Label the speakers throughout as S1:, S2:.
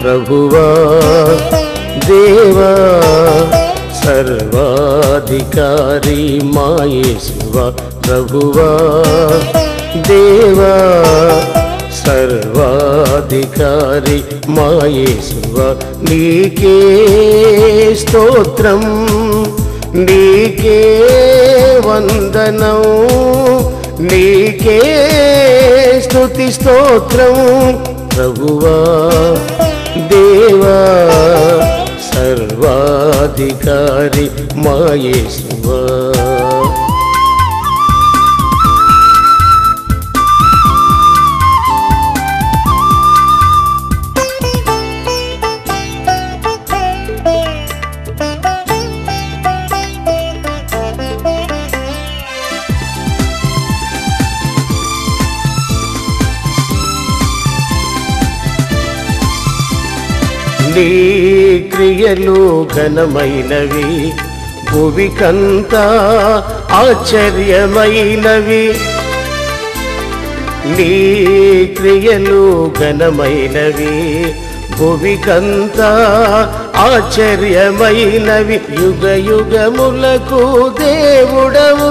S1: ప్రభువా దేవా సర్వాధికారి మాయేసువా ప్రభువా దేవా సర్వాధికారి మాయేసువా నీకే స్తోత్రం నీకే వందనం నీకే స్తుతి స్తోత్రం ప్రభువా దేవా సర్వాధికారి మాయేసువా నీ క్రియలు ఘనమైనవి భువికంతా ఆశ్చర్యమైనవి నీ క్రియలు ఘనమైనవి భువికంతా ఆశ్చర్యమైనవి యుగ యుగములకు దేవుడవు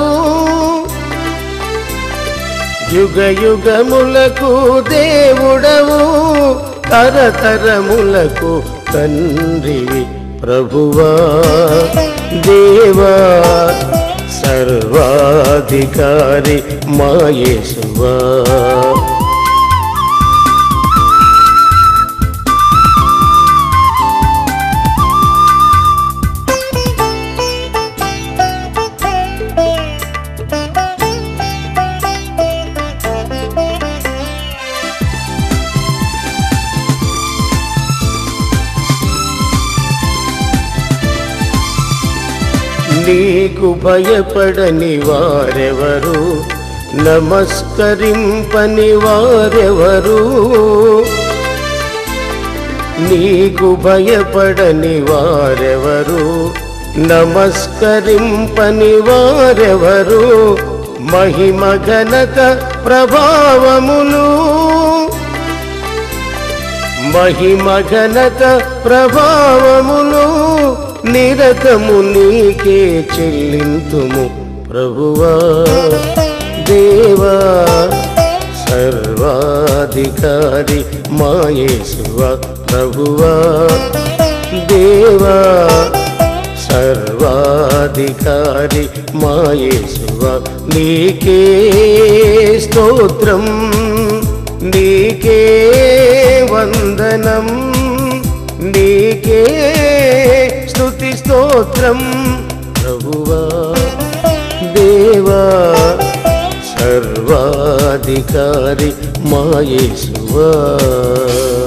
S1: యుగ యుగములకు దేవుడవు తరతరములకు తండ్రివి ప్రభువా దేవా సర్వాధికారి మాయేసువా నీకు భయపడని వారెవరు నమస్కరింపని వారెవరు నీకు భయపడని వారెవరు నమస్కరింపని వారెవరు మహిమ ఘనత ప్రభావములు మహిమ ఘనత ప్రభావములు నిరతము నీకే చెల్లింతుము ప్రభువా దేవా సర్వాధికారి మాయేసువా ప్రభువా దేవా సర్వాధికారి మాయేసువా నీకే స్తోత్రం నీకే వందనం నీకే స్తుతి స్తోత్రం ప్రభువా దేవా సర్వాధికారి మాయేసువా